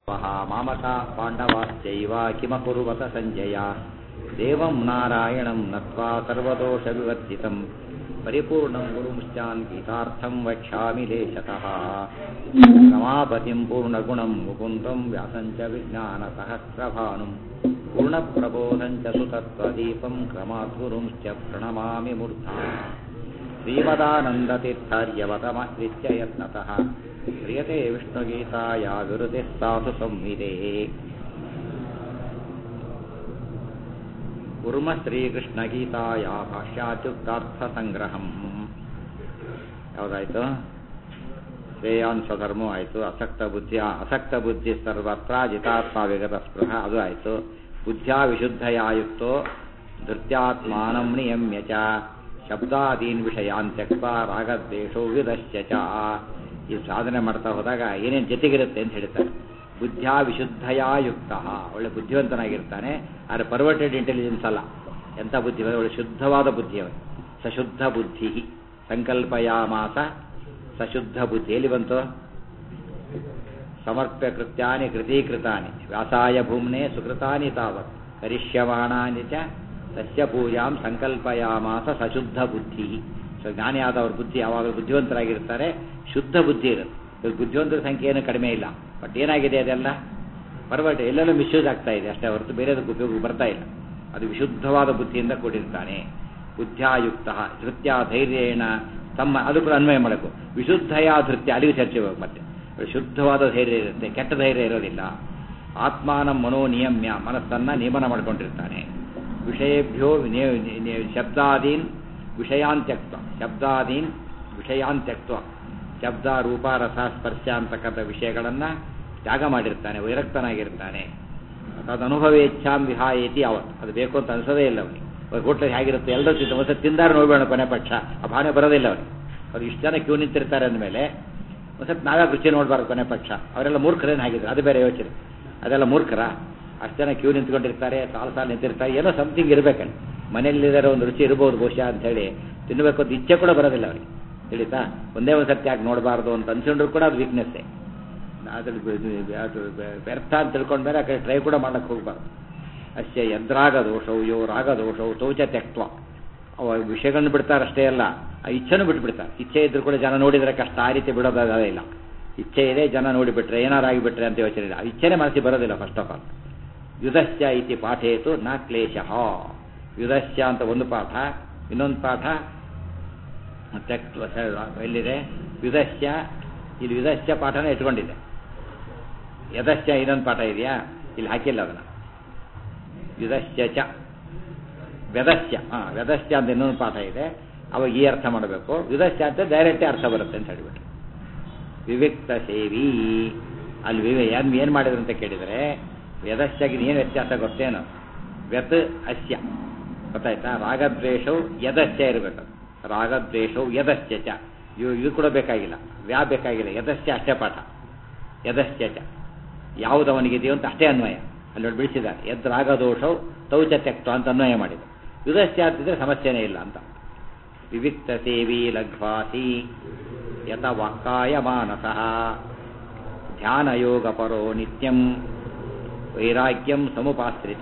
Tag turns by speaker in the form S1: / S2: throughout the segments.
S1: वः मामका पाण्डवाश्चैव किमकुर्वत सञ्जय देवं नारायणं नत्वा सर्वदोषविवर्जितं परिपूर्णं गुरुमुश्चान् गीतार्थं वक्ष्यामि लेशतः रमापतिं पूर्णगुणं मुकुन्दं व्यासं च विज्ञानसहस्रभानुं पूर्णप्रबोधं च सुतत्त्वदीपं क्रमाद्गुरुंश्च प्रणमामि मूर्धा श्रीमदानन्दतीर्थार्यवतमकृत्य यत्नतः क्रियते विष्णुगीताया विरुतिः साधु संविदेः कुर्म ಶ್ರೀಕೃಷ್ಣಗೀತಾಯ ಭಾಷ್ಯಾಚ್ಯುಕ್ತಾರ್ಥಸಂಗ್ರಹಂ ಯಾವುದಾಯ್ತು ಶ್ರೇಯಾನ್ ಸ್ವಧರ್ಮ ಆಯಿತು ಅಸಕ್ತ ಬುದ್ಧಿ ಅಸಕ್ತ ಬುದ್ಧಿ ಸರ್ವತ್ರ ಜಿತಾತ್ಮ ವಿಗತ ಸ್ಪೃಹ ಅದು ಆಯಿತು ಬುದ್ಧ್ಯಾ ವಿಶುದ್ಧಯಾಯುಕ್ತೋ ಧೃತ್ಯಾತ್ಮಾನಂ ನಿಯಮ್ಯ ಚ ಶಬ್ದಾದೀನ್ ವಿಷಯಾನ್ ತ್ಯಕ್ತ ರಾಗದ್ವೇಷೋ ವಿದಶ್ಯ ಚ ಈ ಸಾಧನೆ ಮಾಡ್ತಾ ಹೋದಾಗ ಏನೇನು ಜೊತೆಗಿರುತ್ತೆ ಅಂತ ಹೇಳ್ತಾರೆ ಬುದ್ಧ್ಯಾ ವಿಶುದ್ಧಯಾ ಯುಕ್ತ ಒಳ್ಳೆ ಬುದ್ಧಿವಂತನಾಗಿರ್ತಾನೆ ಆದರೆ ಪರ್ವರ್ಟೆಡ್ ಇಂಟೆಲಿಜೆನ್ಸ್ ಅಲ್ಲ ಎಂಥ ಬುದ್ಧಿ ಒಳ್ಳೆ ಶುದ್ಧವಾದ ಬುದ್ಧಿ ಅವನು ಸಶುದ್ಧ ಬುದ್ಧಿ ಸಂಕಲ್ಪಯಾಮಾಸ ಸಶುದ್ಧ ಬುದ್ಧಿ ಎಲ್ಲಿ ಬಂತು ಸಮರ್ಪ್ಯ ಕೃತ್ಯಾನಿ ಕೃತೀಕೃತಾನಿ ವ್ಯಾಸಾಯ ಭೂಮ್ನೆ ಸುಕೃತಾನಿ ತಾವತ್ ಕರಿಷ್ಯಮಾಣಾನಿ ಚ ಸಸ್ಯ ಪೂಜಾಂ ಸಂಕಲ್ಪಯಾಮಾಸ ಸಶುದ್ಧ ಬುದ್ಧಿ ಸೊ ಜ್ಞಾನಿ ಆದವ್ರ ಬುದ್ಧಿ ಯಾವಾಗಲೂ ಬುದ್ಧಿವಂತರಾಗಿರ್ತಾರೆ ಶುದ್ಧ ಬುದ್ಧಿ ಇರುತ್ತೆ ಇವಾಗ ಬುದ್ಧಿವಂತರ ಸಂಖ್ಯೆ ಏನು ಕಡಿಮೆ ಇಲ್ಲ ಬಟ್ ಏನಾಗಿದೆ ಅದೆಲ್ಲ ಪರ್ವಟ ಎಲ್ಲೆಲ್ಲೂ ಮಿಸ್ಯೂಸ್ ಆಗ್ತಾ ಇದೆ ಅಷ್ಟೇ ಹೊರತು ಬೇರೆದಕ್ಕೆ ಉಪಯೋಗ ಬರ್ತಾ ಇಲ್ಲ ಅದು ವಿಶುದ್ಧವಾದ ಬುದ್ಧಿಯಿಂದ ಕೂಡಿರ್ತಾನೆ ಬುದ್ಧ್ಯಾಯುಕ್ತ ಧೃತ್ಯ ಧೈರ್ಯೇಣ ತಮ್ಮ ಅದು ಕೂಡ ಅನ್ವಯ ಮಾಡಬೇಕು ವಿಶುದ್ಧಯ ಧೃತ್ಯ ಅಲ್ಲಿಗೆ ಚರ್ಚೆ ಹೋಗಿ ಮತ್ತೆ ಶುದ್ಧವಾದ ಧೈರ್ಯ ಇರುತ್ತೆ ಕೆಟ್ಟ ಧೈರ್ಯ ಇರೋದಿಲ್ಲ ಆತ್ಮಾನ ಮನೋ ನಿಯಮ್ಯ ಮನಸ್ಸನ್ನ ನಿಯಮನ ಮಾಡ್ಕೊಂಡಿರ್ತಾನೆ ವಿಷಯೇಭ್ಯೋ ಶಬ್ದಾದೀನ್ ವಿಷಯಾಂತ್ಯಕ್ತ ಶಬ್ದಾದೀನ್ ವಿಷಯಾಂತ್ಯಕ್ತ ಶಬ್ದ ರೂಪ ರಸ ಸ್ಪರ್ಶ ಅಂತಕ್ಕಂಥ ವಿಷಯಗಳನ್ನು ತ್ಯಾಗ ಮಾಡಿರ್ತಾನೆ ವೈರಕ್ತನಾಗಿರ್ತಾನೆ ತದನುಭವೇಚ್ಛಾಂ ವಿಹಾಯೇತಿ ಅವತ್ತು ಅದು ಬೇಕು ಅಂತ ಅನಿಸೋದೇ ಇಲ್ಲ ಅವನಿಗೆ ಹೋಟ್ಲಲ್ಲಿ ಹೇಗಿರುತ್ತೆ ಎಲ್ಲರೂ ತಿಂತ ಒಂದು ತಿಂದಾರು ನೋಡಬೇಡ ಕೊನೆ ಪಕ್ಷ ಆ ಭಾವನೆ ಬರೋದಿಲ್ಲ ಅವನಿಗೆ ಅವ್ರು ಇಷ್ಟು ಜನ ಕ್ಯೂ ನಿಂತಿರ್ತಾರೆ ಅಂದಮೇಲೆ ಒಂದ್ಸತಿ ನಾವೇ ರುಚಿ ನೋಡಬಾರ್ದು ಕೊನೆ ಪಕ್ಷ ಅವರೆಲ್ಲ ಮೂರ್ಖರೇನು ಹಾಗಿದ್ರು ಅದು ಬೇರೆ ಯೋಚನೆ ಅದೆಲ್ಲ ಮೂರ್ಖರ ಅಷ್ಟು ಜನ ಕ್ಯೂ ನಿಂತ್ಕೊಂಡಿರ್ತಾರೆ ಸಾಲು ಸಾಲು ನಿಂತಿರ್ತಾರೆ ಏನೋ ಸಮಥಿಂಗ್ ಇರಬೇಕಲ್ಲಿ ಮನೆಯಲ್ಲಿದ್ದಾರೆ ಒಂದು ರುಚಿ ಇರ್ಬೋದು ಬಹುಶಃ ಅಂತೇಳಿ ತಿನ್ನಬೇಕು ಅಂತ ಇಚ್ಛೆ ಕೂಡ ಬರೋದಿಲ್ಲ ಅವರಿಗೆ ತಿಳಿತಾ ಒಂದೇ ಒಂದು ಸತ್ಯ ಯಾಕೆ ನೋಡಬಾರ್ದು ಅಂತ ಅನ್ಕೊಂಡ್ರು ಕೂಡ ಅದು ವೀಕ್ನೆಸ್ಸೇ ಅದ್ರ ಅದು ವ್ಯರ್ಥ ಅಂತ ತಿಳ್ಕೊಂಡ ಮೇಲೆ ಆ ಕಡೆ ಟ್ರೈ ಕೂಡ ಮಾಡಕ್ಕೆ ಹೋಗ್ಬಾರ್ದು ಅಷ್ಟೇ ಯದ್ರಾಗ ದೋಷವು ಯೋ ರಾಗ ದೋಷವು ತೌಚ ತ್ಯಕ್ತ್ವ ಅವ ವಿಷಯಗಳನ್ನು ಬಿಡ್ತಾರೆ ಅಷ್ಟೇ ಅಲ್ಲ ಆ ಇಚ್ಛೆನೂ ಬಿಟ್ಬಿಡ್ತಾರೆ ಇಚ್ಛೆ ಇದ್ರು ಕೂಡ ಜನ ನೋಡಿದರೆ ಕಷ್ಟ ಆ ರೀತಿ ಬಿಡೋದಾಗದೇ ಇಲ್ಲ ಇಚ್ಛೆ ಇದೆ ಜನ ನೋಡಿಬಿಟ್ರೆ ಏನಾರು ಆಗಿಬಿಟ್ರೆ ಅಂತ ಯೋಚನೆ ಇಲ್ಲ ಆ ಇಚ್ಛೆನೇ ಮನಸ್ಸಿಗೆ ಬರೋದಿಲ್ಲ ಫಸ್ಟ್ ಆಫ್ ಆಲ್ ಯುಧಶ್ಚ ಇತಿ ಪಾಠೇತು ನ ಕ್ಲೇಶ ಯುಧಶ್ಚ ಅಂತ ಒಂದು ಪಾಠ ಇನ್ನೊಂದು ಪಾಠ ತ್ಯಕ್ತ್ವ ಎಲ್ಲಿದೆ ಯುಧಶ್ಚ ಇಲ್ಲಿ ಯುಧಶ್ಚ ಪಾಠನ ಇಟ್ಕೊಂಡಿದೆ ಯದಶ್ಚ ಇನ್ನೊಂದು ಪಾಠ ಇದೆಯಾ ಇಲ್ಲಿ ಹಾಕಿಲ್ಲ ಅದನ್ನ ಯುಧಶ್ಚ ಚ ವ್ಯದಶ್ಚ ಹಾಂ ವ್ಯದಶ್ಚ ಅಂತ ಇನ್ನೊಂದು ಪಾಠ ಇದೆ ಅವಾಗ ಈ ಅರ್ಥ ಮಾಡಬೇಕು ಯುಧಶ್ಚ ಅಂತ ಡೈರೆಕ್ಟೇ ಅರ್ಥ ಬರುತ್ತೆ ಅಂತ ಹೇಳಿಬಿಟ್ಟು ವಿವಿಕ್ತ ಸೇವಿ ಅಲ್ಲಿ ವಿವೆ ಏನು ಏನು ಮಾಡಿದ್ರು ಅಂತ ಕೇಳಿದರೆ ವ್ಯದಶ್ಚಾಗಿ ಏನು ವ್ಯತ್ಯಾಸ ಗೊತ್ತೇನು ವ್ಯತ್ ಅಸ್ಯ ಗೊತ್ತಾಯ್ತಾ ರಾಗದ್ವೇಷವು ಯದಶ್ಚ ಇರಬೇಕು ರಾಗದ್ವೇಷವು ಯದಶ್ಚ ಚ ಇವು ಇದು ಕೂಡ ಬೇಕಾಗಿಲ್ಲ ವ್ಯಾ ಬೇಕಾಗಿಲ್ಲ ಯದಶ್ಚ ಅಷ್ಟೇ ಪಾಠ ಯದಶ್ಚ ಚ ಯಾವುದು ಅವನಿಗಿದೆಯೋ ಅಂತ ಅಷ್ಟೇ ಅನ್ವಯ ಅಲ್ಲಿ ನೋಡಿ ಬಿಡಿಸಿದ್ದಾರೆ ಯದ್ ರಾಗದೋಷವು ತೌಚ ತ್ಯಕ್ತ ಅಂತ ಅನ್ವಯ ಮಾಡಿದೆ ಯುಧಶ್ಚ ಅಂತಿದ್ರೆ ಸಮಸ್ಯೆನೇ ಇಲ್ಲ ಅಂತ ವಿವಿಕ್ತ ಸೇವಿ ಲಘ್ವಾಸಿ ಯತ ವಾಕ್ಕಾಯ ಮಾನಸಃ ಧ್ಯಾನಯೋಗ ಪರೋ ನಿತ್ಯಂ ವೈರಾಗ್ಯಂ ಸಮುಪಾಶ್ರಿತ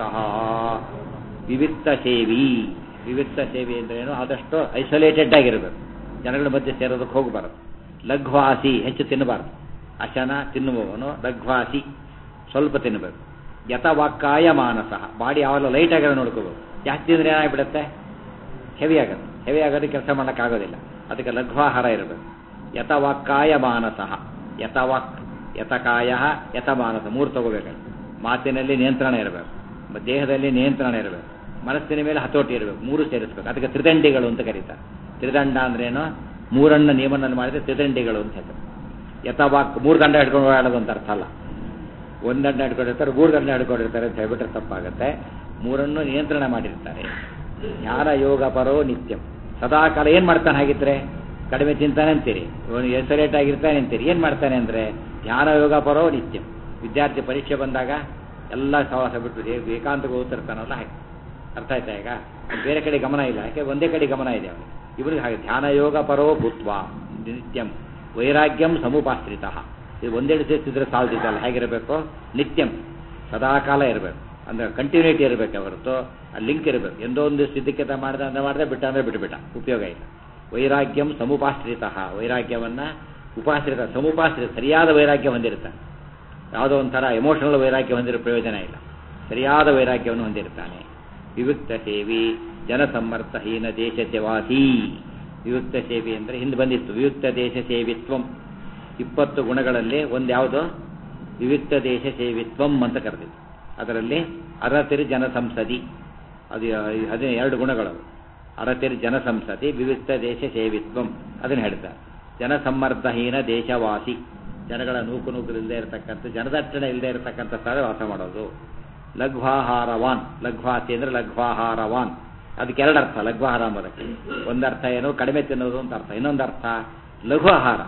S1: ವಿವಿಕ್ತ ಸೇವಿ ವಿವಿಕ್ತ ಸೇವಿ ಅಂದ್ರೇನು ಆದಷ್ಟು ಐಸೋಲೇಟೆಡ್ ಆಗಿರಬೇಕು ಜನಗಳ ಮಧ್ಯೆ ಸೇರೋದಕ್ಕೆ ಹೋಗಬಾರದು ಲಘ್ವಾಸಿ ಹೆಚ್ಚು ತಿನ್ನಬಾರದು ಅಶನ ತಿನ್ನುವವನು ಲಘ್ವಾಸಿ ಸ್ವಲ್ಪ ತಿನ್ನಬೇಕು ಯಥವಾಕ್ಕಾಯ ಮಾನಸ ಬಾಡಿ ಯಾವಾಗಲೂ ಲೈಟ್ ಆಗಿರೋ ನೋಡ್ಕೋಬೇಕು ಜಾಸ್ತಿ ಅಂದರೆ ಏನಾಗ್ಬಿಡುತ್ತೆ ಹೆವಿ ಆಗುತ್ತೆ ಹೆವಿ ಆಗೋದಕ್ಕೆ ಕೆಲಸ ಮಾಡೋಕ್ಕಾಗೋದಿಲ್ಲ ಅದಕ್ಕೆ ಲಘ್ವಾಹಾರ ಇರಬೇಕು ಯಥವಾಕ್ಕಾಯ ಮಾನಸ ಯಥವಾಕ್ ಯಥಕಾಯ ಯಥಮಾನಸ ಮೂರು ತಗೋಬೇಕಲ್ಲ ಮಾತಿನಲ್ಲಿ ನಿಯಂತ್ರಣ ಇರಬೇಕು ದೇಹದಲ್ಲಿ ನಿಯಂತ್ರಣ ಇರಬೇಕು ಮನಸ್ಸಿನ ಮೇಲೆ ಹತೋಟಿ ಇರಬೇಕು ಮೂರು ಸೇರಿಸ್ಬೇಕು ಅದಕ್ಕೆ ತ್ರಿದಂಡಿಗಳು ಅಂತ ಕರೀತಾರೆ ತ್ರಿದಂಡ ಅಂದ್ರೇನು ಮೂರನ್ನ ನಿಯಮನ ಮಾಡಿದ್ರೆ ತ್ರಿದಂಡಿಗಳು ಅಂತ ಹೇಳ್ತಾರೆ ಯಥವಾಕ್ ಮೂರು ದಂಡ ಹಿಡ್ಕೊಂಡು ಓಡಾಡೋದು ಅಂತ ಅರ್ಥ ಅಲ್ಲ ಒಂದು ದಂಡ ಹಿಡ್ಕೊಂಡಿರ್ತಾರೆ ಮೂರು ದಂಡ ಹಿಡ್ಕೊಂಡಿರ್ತಾರೆ ಅಂತ ಹೇಳ್ಬಿಟ್ರೆ ತಪ್ಪಾಗುತ್ತೆ ಮೂರನ್ನು ನಿಯಂತ್ರಣ ಮಾಡಿರ್ತಾರೆ ಜ್ಞಾನ ಯೋಗ ಪರೋ ನಿತ್ಯಂ ಸದಾ ಕಾಲ ಏನು ಮಾಡ್ತಾನೆ ಹಾಗಿದ್ರೆ ಕಡಿಮೆ ತಿಂತಾನೆ ಅಂತೀರಿ ಇವನು ಎಸರೇಟ್ ಆಗಿರ್ತಾನೆ ಅಂತೀರಿ ಏನು ಮಾಡ್ತಾನೆ ಅಂದರೆ ಧ್ಯಾನ ಯೋಗ ಪರೋ ನಿತ್ಯಂ ವಿದ್ಯಾರ್ಥಿ ಪರೀಕ್ಷೆ ಬಂದಾಗ ಎಲ್ಲ ಸವಾಸ ಬಿಟ್ಟು ಏಕಾಂತಕ್ಕೆ ಓದ್ತಿರ್ತಾನಲ್ಲ ಹಾಗೆ ಅರ್ಥ ಆಯ್ತಾ ಈಗ ಬೇರೆ ಕಡೆ ಗಮನ ಇಲ್ಲ ಯಾಕೆ ಒಂದೇ ಕಡೆ ಗಮನ ಇದೆ ಅವನಿಗೆ ಇವರಿಗೆ ಹಾಗೆ ಧ್ಯಾನ ಯೋಗ ಪರೋ ಭೂತ್ವ ನಿತ್ಯಂ ವೈರಾಗ್ಯಂ ಸಮುಪಾಶ್ರಿತ ಇದು ಒಂದೆರಡು ಸೇರಿಸಿದ್ರೆ ಸಾಲ್ದಿದ್ದಲ್ಲ ಹೇಗಿರಬೇಕು ನಿತ್ಯಂ ಸದಾಕಾಲ ಇರಬೇಕು ಅಂದ್ರೆ ಕಂಟಿನ್ಯೂಟಿ ಇರಬೇಕು ಹೊರತು ಆ ಲಿಂಕ್ ಇರಬೇಕು ಎಂದೋ ಒಂದು ಸಿದ್ಧಕ್ಯತೆ ಮಾಡಿದ ಅಂದ್ರೆ ಮಾಡಿದ್ರೆ ಬಿಟ್ಟ ಅಂದ್ರೆ ಬಿಟ್ಟುಬಿಟ್ಟ ಉಪಯೋಗ ಇಲ್ಲ ವೈರಾಗ್ಯಂ ಸಮುಪಾಶ್ರಿತ ವೈರಾಗ್ಯವನ್ನ ಉಪಾಶ್ರಿತ ಸಮುಪಾಶ್ರಿತ ಸರಿಯಾದ ವೈರಾಗ್ಯ ಹೊಂದಿರ್ತಾನೆ ಯಾವುದೋ ಒಂಥರ ಎಮೋಷನಲ್ ವೈರಾಗ್ಯ ಹೊಂದಿರೋ ಪ್ರಯೋಜನ ಇಲ್ಲ ಸರಿಯಾದ ವೈರಾಗ್ಯವನ್ನು ಹೊಂದಿರ್ತಾನೆ ವಿವಿಕ್ತ ಸೇವಿ ಜನಸಮ್ಮರ್ಥಹೀನ ದೇಶವಾಸಿ ವಿಯುಕ್ತ ಸೇವೆ ಅಂದರೆ ಹಿಂದೆ ಬಂದಿತ್ತು ವಿಯುಕ್ತ ದೇಶ ಸೇವಿತ್ವಂ ಇಪ್ಪತ್ತು ಗುಣಗಳಲ್ಲಿ ಒಂದು ಯಾವುದು ವಿವಿಕ್ತ ದೇಶ ಸೇವಿತ್ವಂ ಅಂತ ಕರೆದಿತ್ತು ಅದರಲ್ಲಿ ಅರತಿರ್ ಜನಸಂಸದಿ ಅದು ಅದೇ ಎರಡು ಗುಣಗಳು ಅರತಿರ್ ಜನಸಂಸದಿ ವಿವಿಕ್ತ ದೇಶ ಸೇವಿತ್ವಂ ಅದನ್ನು ಹೇಳ್ತಾರೆ ಜನಸಮ್ಮರ್ದಹೀನ ದೇಶವಾಸಿ ಜನಗಳ ನೂಕು ನೂಕು ಇಲ್ಲದೆ ಇರತಕ್ಕಂಥ ಜನದಟ್ಟಣೆ ಇಲ್ಲದೆ ಇರತಕ್ಕಂಥ ಸ್ಥಳ ವಾಸ ಮಾಡೋದು ಲಘ್ವಾಹಾರವಾನ್ ಲಘ್ವಾಸಿ ಅಂದರೆ ಲಘ್ವಾಹಾರವಾನ್ ಅದಕ್ಕೆ ಎರಡು ಅರ್ಥ ಲಘ್ವಾಹಾರ ಎಂಬುದಕ್ಕೆ ಒಂದರ್ಥ ಏನು ಕಡಿಮೆ ತಿನ್ನೋದು ಅಂತ ಅರ್ಥ ಇನ್ನೊಂದು ಅರ್ಥ ಲಘು ಆಹಾರ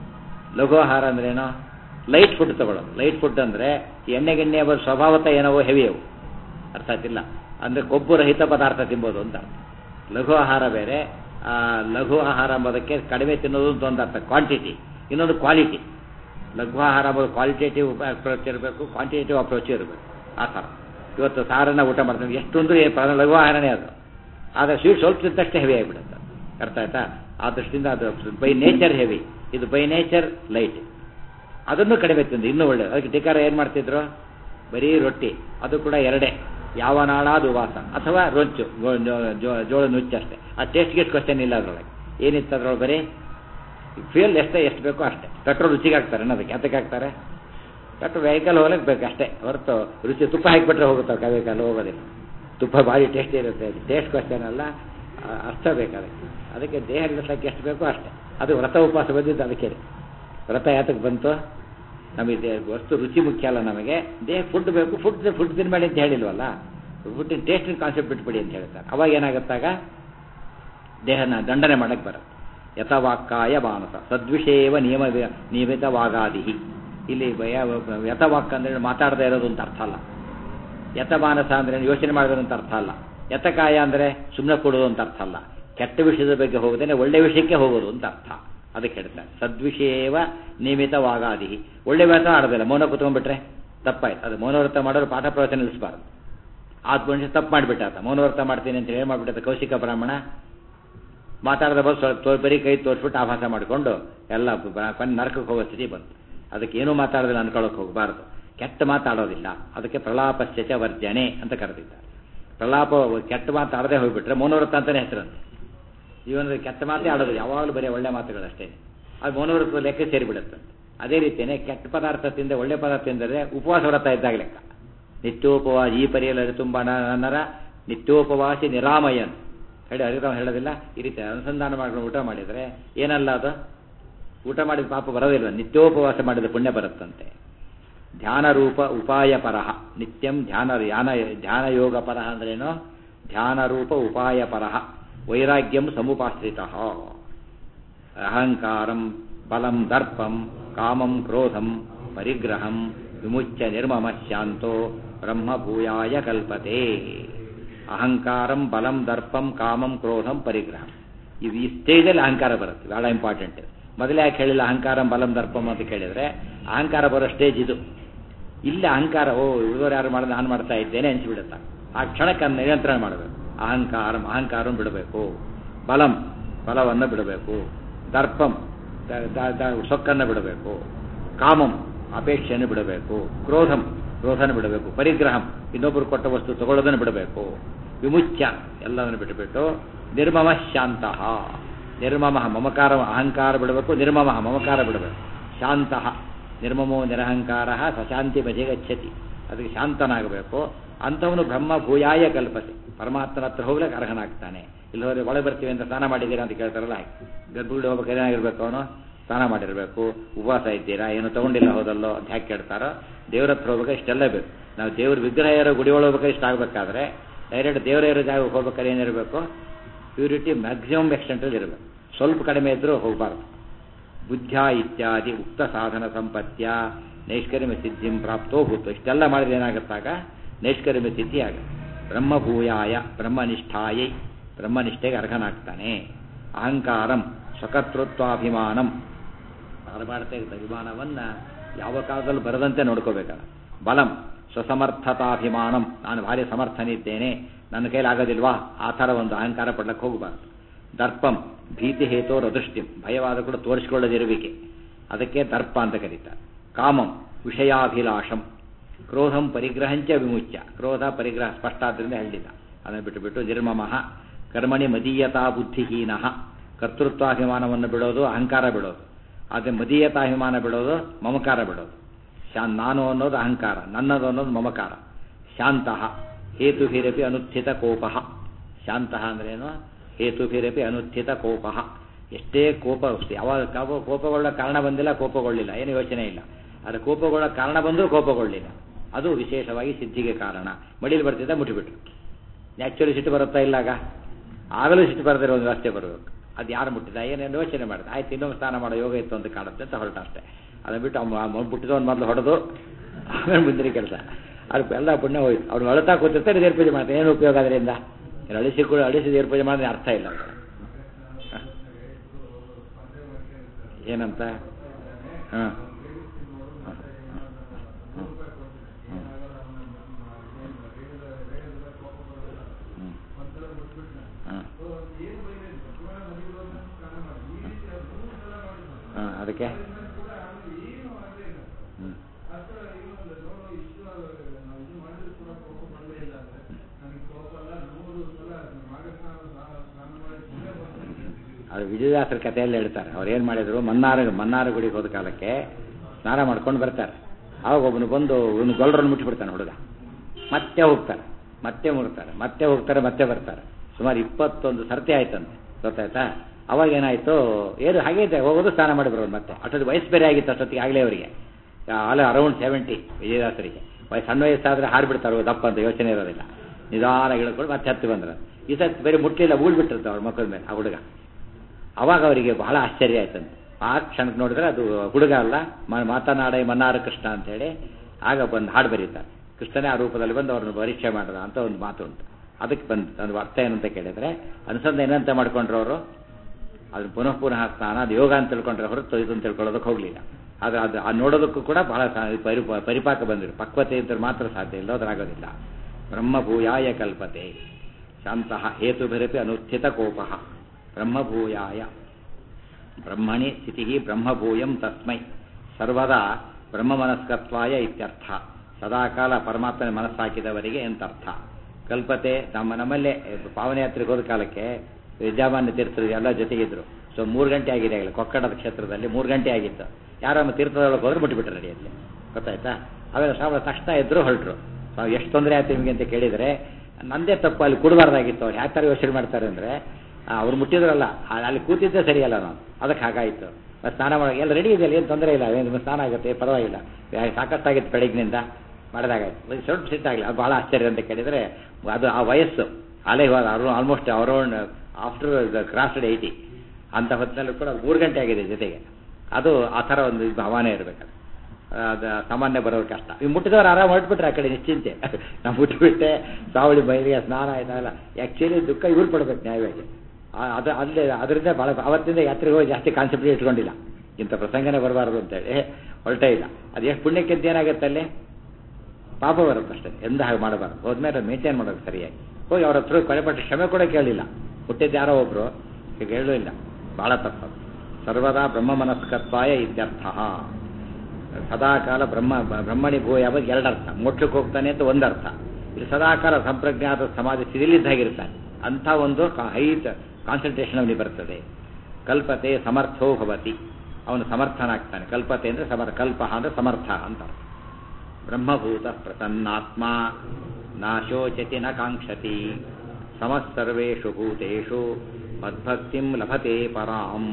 S1: ಲಘು ಆಹಾರ ಅಂದ್ರೆ ಏನು ಲೈಟ್ ಫುಡ್ ತಗೊಳ್ಳೋದು ಲೈಟ್ ಫುಡ್ ಅಂದರೆ ಎಣ್ಣೆ ಗಿಣ್ಣೆ ಅವ ಸ್ವಭಾವತ ಏನವೋ ಹೆವಿ ಅವು ಅರ್ಥ ಆಯ್ತಿಲ್ಲ ಅಂದರೆ ಕೊಬ್ಬು ರಹಿತ ಪದಾರ್ಥ ತಿನ್ಬೋದು ಅಂತ ಲಘು ಆಹಾರ ಬೇರೆ ಆ, ಲಘು ಆಹಾರ ಎಂಬುದಕ್ಕೆ ಕಡಿಮೆ ತಿನ್ನೋದು ಅಂತ ಒಂದು ಅರ್ಥ ಕ್ವಾಂಟಿಟಿ ಇನ್ನೊಂದು ಕ್ವಾಲಿಟಿ ಲಘು ಆಹಾರ ಎಂಬುದು ಕ್ವಾಲಿಟೇಟಿವ್ ಅಪ್ರೋಚ್ ಇರಬೇಕು ಕ್ವಾಂಟಿಟೇಟಿವ್ ಅಪ್ರೋಚ್ ಇರಬೇಕು ಆ ಥರ ಇವತ್ತು ಸಾರನ್ನ ಊಟ ಮಾಡ್ತೀವಿ ಎಷ್ಟೊಂದು ಲಘು ಆಹಾರನೇ ಅದು ಆದರೆ ಸ್ವೀಟ್ ಸ್ವಲ್ಪ ತಿಂದಷ್ಟೇ ಹೆವಿ ಆಗಿಬಿಡುತ್ತೆ ಅರ್ಥ ಆಯ್ತಾ ಆ ದೃಷ್ಟಿಯಿಂದ ಅದು ಬೈ ನೇಚರ್ ಹೆವಿ ಇದು ಬೈ ನೇಚರ್ ಲೈಟ್ ಅದನ್ನು ಕಡಿಮೆ ತಿಂದು ಇನ್ನೂ ಒಳ್ಳೆಯದು ಅದಕ್ಕೆ ಟಿಕಾರ ಏನು ಮಾಡ್ತಿದ್ರು ಬರೀ ರೊಟ್ಟಿ ಅದು ಕೂಡ ಎರಡೇ ಯಾವ ನಾಳಾದು ವಾಸ ಅಥವಾ ರೊಂಚು ಗೋ- ಜೋ- ಜೋ- ಜೋಳ ನುಚ್ಚು ಅಷ್ಟೇ ಆ ಟೇಸ್ಟ್ ಗೀಸ್ಟ್ ಕ್ವಶನ್ ಇಲ್ಲ ಅದರೊಳಗೆ ಏನಿತ್ತು ಅದ್ರೊಳಗೆ ಬರೀ ಫ್ಯೂಯಲ್ ಎಷ್ಟೇ ಎಷ್ಟು ಬೇಕೋ ಅಷ್ಟೇ ಪೆಟ್ರೋಲ್ ರುಚಿಗೆ ಹಾಕ್ತಾರೆ ಅದಕ್ಕೆ ಅದಕ್ಕೆ ಹಾಕ್ತಾರೆ ಪೆಟ್ರೋಲ್ ವೆಹಿಕಲ್ ಹೋಗ್ಲಿಕ್ಕೆ ಬೇಕು ಅಷ್ಟೇ ಹೊರತು ರುಚಿ ತುಪ್ಪ ಹಾಕಿಬಿಟ್ರೆ ಹೋಗುತ್ತೆ ವೆಹಿಕಲ್ ಹೋಗೋದಿಲ್ಲ ತುಪ್ಪ ಭಾರಿ ಟೇಸ್ಟ್ ಇರುತ್ತೆ ಟೇಸ್ಟ್ ಕ್ವಶನ್ ಅಲ್ಲ ಆ, ಅರ್ಥ ಬೇಕು ಅದಕ್ಕೆ ಅದಕ್ಕೆ ದೇಹ ಇಳಿಸಕ್ಕೆ ಎಷ್ಟು ಬೇಕೋ ಅಷ್ಟೇ ಅದು ವ್ರತ ಉಪವಾಸ ಬಂದಿದ್ದು ಅದಕ್ಕೆ ವ್ರತ ಯಾತಕ್ಕೆ ಬಂತು ನಮಗೆ ದೇ- ವಸ್ತು ರುಚಿ ಮುಖ್ಯ ಅಲ್ಲ ನಮಗೆ ದೇಹ ಫುಡ್ ಬೇಕು ಫುಡ್ ಫುಡ್ ತಿನ್ಬೇಡಿ ಅಂತ ಹೇಳಿಲ್ವಲ್ಲ ಫುಡ್ ಟೇಸ್ಟಿನ ಕಾನ್ಸೆಪ್ಟ್ ಬಿಟ್ಬಿಡಿ ಅಂತ ಹೇಳ್ತಾರೆ ಅವಾಗ ಏನಾಗುತ್ತಾಗ ದೇಹನ ದಂಡನೆ ಮಾಡಕ್ಕೆ ಬರುತ್ತೆ ಯಥವಾಕ್ಕಾಯ ಮಾನಸ ಸದ್ವಿಷಯವ ನಿಯಮ ನಿಯಮಿತವಾಗಾದಿ ಇಲ್ಲಿ ಭಯ- ಯಥವಾಕ್ ಅಂದ್ರೆ ಮಾತಾಡದೇ ಇರೋದು ಅಂತ ಅರ್ಥ ಅಲ್ಲ ಯಥಮಾನಸ ಅಂದ್ರೆ ಯೋಚನೆ ಮಾಡೋದು ಅಂತ ಅರ್ಥ ಅಲ್ಲ ಯಥಕಾಯ ಅಂದ್ರೆ ಸುಮ್ಮನೆ ಕೊಡೋದು ಅಂತ ಅರ್ಥ ಅಲ್ಲ ಕೆಟ್ಟ ವಿಷಯದ ಬಗ್ಗೆ ಹೋಗೋದೇನೆ ಒಳ್ಳೆ ವಿಷಯಕ್ಕೆ ಹೋಗೋದು ಅಂತ ಅರ್ಥ ಅದಕ್ಕೆ ಹೇಳ್ತಾರೆ ಸದ್ವಿಷಯವ ನಿಯಮಿತವಾಗಾದಿ ಒಳ್ಳೆ ವ್ರತ ಆಡೋದಿಲ್ಲ ಮೌನ ಕುತ್ಕೊಂಡ್ಬಿಟ್ರೆ ತಪ್ಪಾಯ್ತು ಅದು ಮೌನವ್ರತ ಮಾಡೋರು ಪಾಠ ಪ್ರವಚನ ನಿಲ್ಲಿಸಬಾರ್ದು ಆದ ಮನುಷ್ಯ ತಪ್ಪು ಮಾಡಿಬಿಟ್ಟ ಆತ ಮೌನವ್ರತ ಮಾಡ್ತೀನಿ ಅಂತ ಹೇಳಿ ಮಾಡ್ಬಿಟ್ಟ ಕೌಶಿಕ ಬ್ರಾಹ್ಮಣ ಮಾತಾಡದ ಬಸ್ ತೋ ಬರೀ ಕೈ ತೋರಿಸ್ಬಿಟ್ಟು ಆಭಾಸ ಮಾಡಿಕೊಂಡು ಎಲ್ಲ ಬ- ಕೊನೆ ನರಕಕ್ಕೆ ಹೋಗೋ ಸ್ಥಿತಿ ಬಂತು ಅದಕ್ಕೆ ಏನೂ ಮಾತಾಡೋದಿಲ್ಲ ಅನ್ಕೊಳ್ಳೋಕೆ ಹೋಗಬಾರ್ದು ಕೆಟ್ಟ ಮಾತಾಡೋದಿಲ್ಲ ಅದಕ್ಕೆ ಪ್ರಲಾಪಶ್ಚ ವರ್ಜನೆ ಅಂತ ಕರೆದಿದ್ದಾರೆ ಪ್ರಲಾಪ ಕೆಟ್ಟ ಮಾತಾಡದೆ ಹೋಗ್ಬಿಟ್ರೆ ಮೌನವ್ರತ ಅಂತಾನೆ ಹೆಸರಂತೆ ಜೀವನದಲ್ಲಿ ಕೆಟ್ಟ ಮಾತೇ ಆಡೋದು ಯಾವಾಗಲೂ ಬರೀ ಒಳ್ಳೆ ಮಾತುಗಳಷ್ಟೇ ಅದು ಮೌನವ್ರತ ಲೆಕ್ಕ ಸೇರಿಬಿಡುತ್ತೆ ಅದೇ ರೀತಿಯೇ ಕೆಟ್ಟ ಪದಾರ್ಥ ತಿಂದ ಒಳ್ಳೆ ಪದಾರ್ಥ ತಿಂದರೆ ಉಪವಾಸ ವ್ರತ ಇದ್ದಾಗ ಲೆಕ್ಕ ನಿತ್ಯೋಪವಾಸ ಈ ಪರಿಯಲ್ಲಿ ತುಂಬ ನರ ನಿತ್ಯೋಪವಾಸಿ ನಿರಾಮಯನ್ ಹೇಳಿ ಹರಿರಾಮ್ ಹೇಳೋದಿಲ್ಲ ಈ ರೀತಿ ಅನುಸಂಧಾನ ಮಾಡ್ಕೊಂಡು ಊಟ ಮಾಡಿದರೆ ಏನಲ್ಲ ಅದು ಊಟ ಮಾಡಿದ ಪಾಪ ಬರೋದಿಲ್ಲ ನಿತ್ಯೋಪವಾಸ ಮಾಡಿದ ಪುಣ್ಯ ಬರುತ್ತಂತೆ ಧ್ಯಾನ ರೂಪ ಉಪಾಯ ಪರಹ ನಿತ್ಯಂ ಧ್ಯಾನ ಧ್ಯಾನ ಧ್ಯಾನ ಯೋಗ ಪರಹ ಅಂದ್ರೇನು ಧ್ಯಾನ ರೂಪ ಉಪಾಯ ಪರಹ ವೈರಾಗ್ಯಂ ಸಮುಪಾಶ್ರಿತ ಅಹಂಕಾರಂ ಬಲಂ ದರ್ಪಂ ಕಾಮಂ ಕ್ರೋಧಂ ಪರಿಗ್ರಹಂ ವಿಮುಚ್ಯ ನಿರ್ಮಮ ಶಾಂತೋ ಬ್ರಹ್ಮಭೂಯಾಯ ಕಲ್ಪತೆ ಅಹಂಕಾರಂ ಬಲಂ ದರ್ಪಂ ಕಾಮಂ ಕ್ರೋಧಂ ಪರಿಗ್ರಹಂ ಇದು ಈ ಸ್ಟೇಜಲ್ಲಿ ಅಹಂಕಾರ ಬರುತ್ತೆ ಬಹಳ ಇಂಪಾರ್ಟೆಂಟ್ ಮೊದಲೇ ಯಾಕೆ ಹೇಳಿಲ್ಲ ಅಹಂಕಾರಂ ಬಲಂ ದರ್ಪಂ ಅಂತ ಕೇಳಿದ್ರೆ ಅಹಂಕಾರ ಬರೋ ಸ್ಟೇಜ್ ಇದು ಇಲ್ಲಿ ಅಹಂಕಾರ ಓ ಇವರು ಯಾರು ಮಾಡಿದ ನಾನು ಮಾಡ್ತಾ ಇದ್ದೇನೆ ಅನಿಸ್ಬಿಡುತ್ತ ಆ ಕ್ಷಣಕ್ಕೆ ಅದನ್ನ ನಿಯಂತ್ರಣ ಮಾಡಬೇಕು ಅಹಂಕಾರಂ ಅಹಂಕಾರಂ ಬಿಡಬೇಕು ಬಲಂ ಬಲವನ್ನು ಬಿಡಬೇಕು ದರ್ಪಂ ದ- ದ- ದ- ಸೊಕ್ಕನ್ನು ಬಿಡಬೇಕು ಕಾಮಂ ಅಪೇಕ್ಷೆಯನ್ನು ಬಿಡಬೇಕು ಕ್ರೋಧಂ ಕ್ರೋಧನ ಬಿಡಬೇಕು ಪರಿಗ್ರಹಂ ಇನ್ನೊಬ್ಬರು ಕೊಟ್ಟ ವಸ್ತು ತಗೊಳ್ಳೋದನ್ನು ಬಿಡಬೇಕು ವಿಮುಚ್ಯ ಎಲ್ಲವನ್ನು ಬಿಟ್ಟುಬಿಟ್ಟು ನಿರ್ಮಮ ಶಾಂತಃ ನಿರ್ಮಮ ಮಮಕಾರ ಅಹಂಕಾರ ಬಿಡಬೇಕು ನಿರ್ಮಮ ಮಮಕಾರ ಬಿಡಬೇಕು ಶಾಂತಃ ನಿರ್ಮಮೋ ನಿರಹಂಕಾರ ಸಶಾಂತಿ ಬಜೆ ಗಚ್ಚತಿ ಅದಕ್ಕೆ ಶಾಂತನಾಗಬೇಕು ಅಂಥವನು ಬ್ರಹ್ಮ ಭೂಯಾಯ ಕಲ್ಪತೆ ಪರಮಾತ್ಮನ ಹತ್ರ ಹೋಗ್ಲಿಕ್ಕೆ ಅರ್ಹನಾಗ್ತಾನೆ ಇಲ್ಲಿ ಹೋದ್ರೆ ಒಳಗೆ ಬರ್ತೀವಿ ಅಂತ ಸ್ನಾನ ಮಾಡಿದ್ದೀರಾ ಅಂತ ಕೇಳ್ತಾರಲ್ಲ ಹಾಗೆ ಗರ್ಭಗುಡಿ ಹೋಗ್ಬೇಕು ಏನಾಗಿರ್ಬೇಕು ಅವನು ಸ್ನಾನ ಮಾಡಿರಬೇಕು ಉಪವಾಸ ಇದ್ದೀರಾ ಏನು ತಗೊಂಡಿಲ್ಲ ಹೋದಲ್ಲೋ ಅಂತ ಹ್ಯಾಕೆ ಕೇಳ್ತಾರೋ ದೇವ್ರ ಹತ್ರ ಹೋಗ್ಬೇಕು ಇಷ್ಟೆಲ್ಲ ಬೇಕು ನಾವು ದೇವ್ರ ವಿಗ್ರಹ ಇರೋ ಗುಡಿ ಒಳಗೆ ಹೋಗ್ಬೇಕಾದ್ರೆ ಇಷ್ಟ ಆಗಬೇಕಾದ್ರೆ ಡೈರೆಕ್ಟ್ ದೇವರ ಇರೋ ಜಾಗ ಹೋಗ್ಬೇಕಾದ್ರೆ ಏನಿರಬೇಕು ಪ್ಯೂರಿಟಿ ಮ್ಯಾಕ್ಸಿಮಮ್ ಎಕ್ಸ್ಟೆಂಟಲ್ಲಿ ಇರಬೇಕು ಸ್ವಲ್ಪ ಕಡಿಮೆ ಇದ್ರೂ ಹೋಗಬಾರ್ದು ಬುದ್ಧ ಇತ್ಯಾದಿ ಉಕ್ತ ಸಾಧನ ಸಂಪತ್ಯ ನೈಷ್ಕರ್ಮ್ಯ ಸಿದ್ಧಿಂ ಪ್ರಾಪ್ತೋ ಭೂತು ಇಷ್ಟೆಲ್ಲ ಮಾಡಿದ್ರೆ ಏನಾಗುತ್ತಾಗ ನೈಷ್ಕರ್ಮ್ಯ ಸಿದ್ಧಿ ಆಗ ಬ್ರಹ್ಮಭೂಯಾಯ ಬ್ರಹ್ಮನಿಷ್ಠಾಯೈ ಬ್ರಹ್ಮನಿಷ್ಠೆಗೆ ಅರ್ಹನಾಗ್ತಾನೆ ಅಹಂಕಾರಂ ಸ್ವಕರ್ತೃತ್ವಾಭಿಮಾನಂ ಪರಮಾರ್ಥದ ಅಭಿಮಾನವನ್ನ ಯಾವ ಕಾಲದಲ್ಲೂ ಬರದಂತೆ ನೋಡ್ಕೋಬೇಕಲ್ಲ ಬಲಂ ಸ್ವಸಮರ್ಥತಾಭಿಮಾನಂ ನಾನು ಭಾರಿ ಸಮರ್ಥನಿದ್ದೇನೆ ನನ್ನ ಕೈಲಿ ಆಗೋದಿಲ್ವಾ ಆ ಥರ ಒಂದು ಅಹಂಕಾರ ಪಡ್ಲಕ್ಕೆ ಹೋಗಬಾರ್ದು ದರ್ಪಂ ಭೀತಿ ಹೇತೋ ರದೃಷ್ಟಿಂ ಭಯವಾದ ಕೂಡ ತೋರಿಸಿಕೊಳ್ಳದಿರುವಿಕೆ ಅದಕ್ಕೆ ದರ್ಪ ಅಂತ ಕರೀತಾರೆ ಕಾಮಂ ವಿಷಯಾಭಿಲಾಷಂ ಕ್ರೋಧಂ ಪರಿಗ್ರಹಂಚ ವಿಮುಚ್ಯ ಕ್ರೋಧ ಪರಿಗ್ರಹ ಸ್ಪಷ್ಟ ಆದ್ದರಿಂದ ಹೇಳಿಲ್ಲ ಅದನ್ನು ಬಿಟ್ಟು ಬಿಟ್ಟು ನಿರ್ಮಮಃ ಕರ್ಮಣಿ ಮದೀಯತಾ ಬುದ್ಧಿಹೀನಃ ಕರ್ತೃತ್ವಾಭಿಮಾನವನ್ನು ಬಿಡೋದು ಅಹಂಕಾರ ಬಿಡೋದು ಆದರೆ ಮದೀಯತಾಭಿಮಾನ ಬಿಡೋದು ಮಮಕಾರ ಬಿಡೋದು ಶಾ ನಾನು ಅನ್ನೋದು ಅಹಂಕಾರ ನನ್ನದು ಅನ್ನೋದು ಮಮಕಾರ ಶಾಂತಃ ಹೇತುಭಿರಪಿ ಅನುತ್ಥಿತ ಕೋಪ ಶಾಂತಃ ಅಂದ್ರೇನು ಹೇತುಭಿರಪಿ ಅನುತ್ಥಿತ ಕೋಪ ಎಷ್ಟೇ ಕೋಪ ಯಾವಾಗ ಕಾಪ ಕೋಪಗೊಳ್ಳ ಕಾರಣ ಬಂದಿಲ್ಲ ಕೋಪಗೊಳ್ಳಿಲ್ಲ ಏನು ಯೋಚನೆ ಇಲ್ಲ ಆದರೆ ಕೋಪಗೊಳ್ಳ ಕಾರಣ ಬಂದರೂ ಕೋಪಗೊಳ್ಳಿಲ್ಲ ಅದು ವಿಶೇಷವಾಗಿ ಸಿದ್ಧಿಗೆ ಕಾರಣ ಮಡಿಲಿ ಬರ್ತಿದ್ದ ಮುಟ್ಟಿಬಿಟ್ರು ನ್ಯಾಚುರಲಿ ಸಿಟ್ಟು ಬರುತ್ತಾ ಇಲ್ಲಾಗ ಆಗಲೂ ಸಿಟ್ಟು ಬರದಿರೋ ಒಂದು ವ್ಯವಸ್ಥೆ ಬರಬೇಕು ಅದು ಯಾರು ಮುಟ್ಟಿದ ಏನೇನು ಯೋಚನೆ ಮಾಡಿದೆ ಆಯ್ತು ಇನ್ನೊಂದು ಸ್ನಾನ ಮಾಡೋ ಯೋಗ ಇತ್ತು ಅಂತ ಕಾಣುತ್ತೆ ಅಂತ ಹೊರಟ ಅಷ್ಟೇ ಅದನ್ನ ಬಿಟ್ಟು ಅವ್ನು ಬಿಟ್ಟಿದವನು ಮೊದಲು ಹೊಡೆದು ಆಮೇಲೆ ಮುಂದಿನ ಕೆಲಸ ಅದು ಎಲ್ಲ ಪುಣ್ಯ ಹೋಯ್ತು ಅವ್ನು ಅಳತಾ ಕೂತಿರ್ತಾರೆ ದೇವ್ರ ಪೂಜೆ ಮಾಡ್ತಾರೆ ಏನು ಉಪಯೋಗ ಅದರಿಂದ ಅಳಿಸಿ ಕೂಡ ಅಳಿಸಿ ದೇವ್ರ ಪೂಜೆ ಮಾಡಿದ್ರೆ ಅರ್ಥ ಇಲ್ಲ ಏನಂತ ಹಾಂ ಹಾಂ ಅದಕ್ಕೆ ಹ್ಞೂ ಅದು ವಿಜಯದಾಸರ ಕಥೆಯಲ್ಲಿ ಹೇಳ್ತಾರೆ ಅವ್ರು ಏನು ಮಾಡಿದ್ರು ಮನ್ನಾರ ಮನ್ನಾರ ಗುಡಿಗೆ ಹೋದ ಕಾಲಕ್ಕೆ ಸ್ನಾನ ಮಾಡ್ಕೊಂಡು ಬರ್ತಾರೆ ಆವಾಗ ಒಬ್ಬನು ಬಂದು ಒಂದು ಗೊಲ್ಲರನ್ನು ಮುಟ್ಟಿಬಿಡ್ತಾನೆ ಹುಡುಗ ಮತ್ತೆ ಹೋಗ್ತಾರೆ ಮತ್ತೆ ಮುಡ್ತಾರೆ ಮತ್ತೆ ಹೋಗ್ತಾರೆ ಮತ್ತೆ ಬರ್ತಾರೆ ಸುಮಾರು ಇಪ್ಪತ್ತೊಂದು ಸರ್ತಿ ಆಯ್ತಂತೆ ಗೊತ್ತಾಯ್ತಾ ಅವಾಗ ಏನಾಯ್ತು ಏನು ಹಾಗೆ ಇದೆ ಹೋಗೋದು ಸ್ನಾನ ಮಾಡಿ ಬರೋದು ಮತ್ತೆ ಅಷ್ಟೊಂದು ವಯಸ್ಸು ಬೇರೆ ಆಗಿತ್ತು ಅಷ್ಟೊತ್ತಿಗೆ ಆಗಲೇ ಅವರಿಗೆ ಆಲ ಅರೌಂಡ್ ಸೆವೆಂಟಿ ವಿಜಯದಾಸರಿಗೆ ವಯಸ್ಸು ಸಣ್ಣ ವಯಸ್ಸಾದ್ರೆ ಹಾಡ್ಬಿಡ್ತಾರೆ ದಪ್ಪ ಅಂತ ಯೋಚನೆ ಇರೋದಿಲ್ಲ ನಿಧಾನ ಇಳ್ಕೊಂಡು ಮತ್ತೆ ಹತ್ತಿ ಬಂದ್ರು ಈ ಸತಿ ಬೇರೆ ಮುಟ್ಲಿಲ್ಲ ಉಳ್ಬಿಟ್ಟಿರ್ತಾರೆ ಅವ್ರ ಮಕ್ಕಳ ಮೇಲೆ ಆ ಹುಡುಗ ಅವಾಗ ಅವರಿಗೆ ಬಹಳ ಆಶ್ಚರ್ಯ ಆಯ್ತಂತೆ ಆ ಕ್ಷಣಕ್ಕೆ ನೋಡಿದ್ರೆ ಅದು ಹುಡುಗ ಅಲ್ಲ ಮಾತನಾಡ ಮನ್ನಾರ ಕೃಷ್ಣ ಅಂತೇಳಿ ಆಗ ಬಂದು ಹಾಡು ಬರೀತಾರೆ ಕೃಷ್ಣನೇ ಆ ರೂಪದಲ್ಲಿ ಬಂದು ಅವ್ರನ್ನ ಪರೀಕ್ಷೆ ಮಾಡಿದ ಅಂತ ಒಂದು ಮಾತು ಉಂಟು ಅದಕ್ಕೆ ಬಂದು ಅದು ಅರ್ಥ ಏನಂತ ಕೇಳಿದ್ರೆ ಅನುಸಂಧಾನ ಏನಂತ ಮಾಡ್ಕೊಂಡ್ರು ಅವರು ಅದು ಪುನಃ ಪುನಃ ಸ್ನಾನ ಅದು ಯೋಗ ಅಂತ ತಿಳ್ಕೊಂಡ್ರೆ ಹೊರತು ಇದು ಅಂತ ತಿಳ್ಕೊಳ್ಳೋದಕ್ಕೆ ಹೋಗಲಿಲ್ಲ ಆದರೆ ಅದು ಆ ನೋಡೋದಕ್ಕೂ ಕೂಡ ಬಹಳ ಪರಿ ಪರಿಪಾಕ ಬಂದಿರು ಪಕ್ವತೆ ಇದ್ದರೆ ಮಾತ್ರ ಸಾಧ್ಯ ಇಲ್ಲ ಅದ್ರಾಗೋದಿಲ್ಲ ಬ್ರಹ್ಮಭೂಯಾಯ ಕಲ್ಪತೆ ಶಾಂತಃ ಹೇತುಭಿರಪಿ ಅನುತ್ಥಿತ ಕೋಪ ಬ್ರಹ್ಮಭೂಯಾಯ ಬ್ರಹ್ಮಣಿ ಸ್ಥಿತಿ ಬ್ರಹ್ಮಭೂಯಂ ತಸ್ಮೈ ಸರ್ವದಾ ಬ್ರಹ್ಮಮನಸ್ಕತ್ವಾಯ ಇತ್ಯರ್ಥ ಸದಾಕಾಲ ಪರಮಾತ್ಮನ ಮನಸ್ಸಾಕಿದವರಿಗೆ ಎಂತರ್ಥ ಕಲ್ಪತೆ ನಮ್ಮ ನಮ್ಮಲ್ಲೇ ಪಾವನ ಯಾತ್ರೆಗೆ ಹೋದ ಕಾಲಕ್ಕೆ ವಿದ್ಯಾಮಾನ್ಯ ತೀರ್ಥರು ಎಲ್ಲ ಜೊತೆಗಿದ್ರು ಸೊ ಮೂರು ಗಂಟೆ ಆಗಿದೆ ಆಗಲಿ ಕೊಕ್ಕಡದ ಕ್ಷೇತ್ರದಲ್ಲಿ ಮೂರು ಗಂಟೆ ಆಗಿತ್ತು ಯಾರಮ್ಮ ತೀರ್ಥದೊಳಗೆ ಹೋದ್ರೆ ಮುಟ್ಟಿಬಿಟ್ರು ನಡೆಯಲ್ಲಿ ಗೊತ್ತಾಯ್ತಾ ಅವೆಲ್ಲ ಸಾವಿರ ತಕ್ಷಣ ಎದ್ರು ಹೊರಟರು ನಾವು ಎಷ್ಟು ತೊಂದರೆ ಆಯ್ತು ನಿಮಗೆ ಅಂತ ಕೇಳಿದರೆ ನಂದೇ ತಪ್ಪು ಅಲ್ಲಿ ಕೊಡಬಾರ್ದಾಗಿತ್ತು ಅವ್ರು ಯಾವ ಥರ ಯೋಚನೆ ಮಾಡ್ತಾರೆ ಅಂದರೆ ಅವ್ರು ಮುಟ್ಟಿದ್ರಲ್ಲ ಅಲ್ಲಿ ಕೂತಿದ್ದೇ ಸರಿಯಲ್ಲ ನಾವು ಅದಕ್ಕೆ ಹಾಗಾಯಿತು ಸ್ನಾನ ಮಾಡೋ ಎಲ್ಲ ರೆಡಿ ಇದೆಯಲ್ಲ ಏನು ತೊಂದರೆ ಇಲ್ಲ ಏನು ಸ್ನಾನ ಆಗುತ್ತೆ ಪರವಾಗಿಲ್ಲ ಸಾಕಷ್ಟಾಗಿತ್ತು ಬೆಳಗ್ಗಿನಿಂದ ಮಾಡಿದಾಗಾಯ್ತು ಸ್ವಲ್ಪ ಸಿಟ್ಟಾಗಲಿ ಅದು ಭಾಳ ಆಶ್ಚರ್ಯ ಅಂತ ಕೇಳಿದರೆ ಅದು ಆ ವಯಸ್ಸು ಅಲೆ ಅವರು almost around after crossed eighty ಅಂಥ ಹೊತ್ತಿನಲ್ಲೂ ಕೂಡ ಮೂರು ಗಂಟೆ ಆಗಿದೆ ಜೊತೆಗೆ ಅದು ಆ ಥರ ಒಂದು ಭಾವನೆ ಇರಬೇಕು ಅದು ಸಾಮಾನ್ಯ ಬರೋದು ಕಷ್ಟ ಈಗ ಮುಟ್ಟಿದವ್ರು ಆರಾಮ ಹೊರಟ್ಬಿಟ್ರೆ ಆ ಕಡೆ ನಿಶ್ಚಿಂತೆ ನಾವು ಮುಟ್ಟಿಬಿಟ್ಟೆ ಸಾವಳಿ ಬಯಲಿಗೆ ಸ್ನಾನ ಆಯ್ತಲ್ಲ ಆ್ಯಕ್ಚುಲಿ ದುಃಖ ಇವ್ರು ಪಡ್ಬೇಕು ನ್ಯಾಯವಾಗಿ ಅದು ಅಲ್ಲೇ ಅದರಿಂದ ಭಾಳ ಅವತ್ತಿಂದ ಯಾತ್ರೆಗೆ ಹೋಗಿ ಜಾಸ್ತಿ ಕಾನ್ಸೆಪ್ಟ್ ಇಟ್ಕೊಂಡಿಲ್ಲ ಇಂಥ ಪ್ರಸಂಗನೇ ಬರಬಾರ್ದು ಅಂತೇಳಿ ಹೊರಟೇ ಇಲ್ಲ ಅದು ಎಷ್ಟು ಪುಣ್ಯಕ್ಕಿಂತ ಏನಾಗುತ್ತೆ ಅಲ್ಲಿ ಪಾಪ ಬರುತ್ತೆ ಅಷ್ಟೇ ಎಂದ ಹಾಗೆ ಮಾಡಬಾರ್ದು ಹೋದ್ಮೇಲೆ ಮೇಂಟೈನ್ ಮಾಡೋದು ಸರಿಯಾಗಿ ಹೋಗಿ ಅವ್ರ ಹತ್ರ ಕೊಳೆಪಟ್ಟು ಕ್ಷಮೆ ಕೂಡ ಕೇಳಲಿಲ್ಲ ಹುಟ್ಟಿದ್ದು ಯಾರೋ ಒಬ್ರು ಈಗ ಹೇಳೂ ಇಲ್ಲ ಭಾಳ ತಪ್ಪದು ಸರ್ವದಾ ಬ್ರಹ್ಮ ಮನಸ್ಕತ್ವಾಯ ಇತ್ಯರ್ಥ ಸದಾಕಾಲ ಬ್ರಹ್ಮ ಬ್ರಹ್ಮಣಿ ಭೂ ಯಾವಾಗ ಎರಡರ್ಥ ಮೋಕ್ಷಕ್ಕೆ ಹೋಗ್ತಾನೆ ಅಂತ ಒಂದರ್ಥ ಇಲ್ಲಿ ಸದಾಕಾಲ ಸಂಪ್ರಜ್ಞಾತ ಸಮಾಧಿ ಸ್ಥಿತಿಲಿದ್ದಾಗಿರ್ತಾನೆ ಅಂಥ ಒಂದು ಹೈಟ್ ಕಾನ್ಸಂಟ್ರೇಷನ್ ಅವನಿಗೆ ಬರ್ತದೆ ಕಲ್ಪತೆ ಸಮರ್ಥೋ ಭವತಿ ಅವನು ಸಮರ್ಥನಾಗ್ತಾನೆ ಕಲ್ಪತೆ ಅಂದರೆ ಸಮರ್ ಕಲ್ಪ ಅಂದರೆ ಸಮರ್ಥ ಅಂತ ಬ್ರಹ್ಮಭೂತ ಪ್ರಸನ್ನಾತ್ಮ ನಾಶೋಚತಿ ನ ಕಾಂಕ್ಷತಿ ಸಮಸ್ಸರ್ವೇಷು ಭೂತೇಷು ಮದ್ಭಕ್ತಿಂ ಲಭತೆ ಪರಾಂ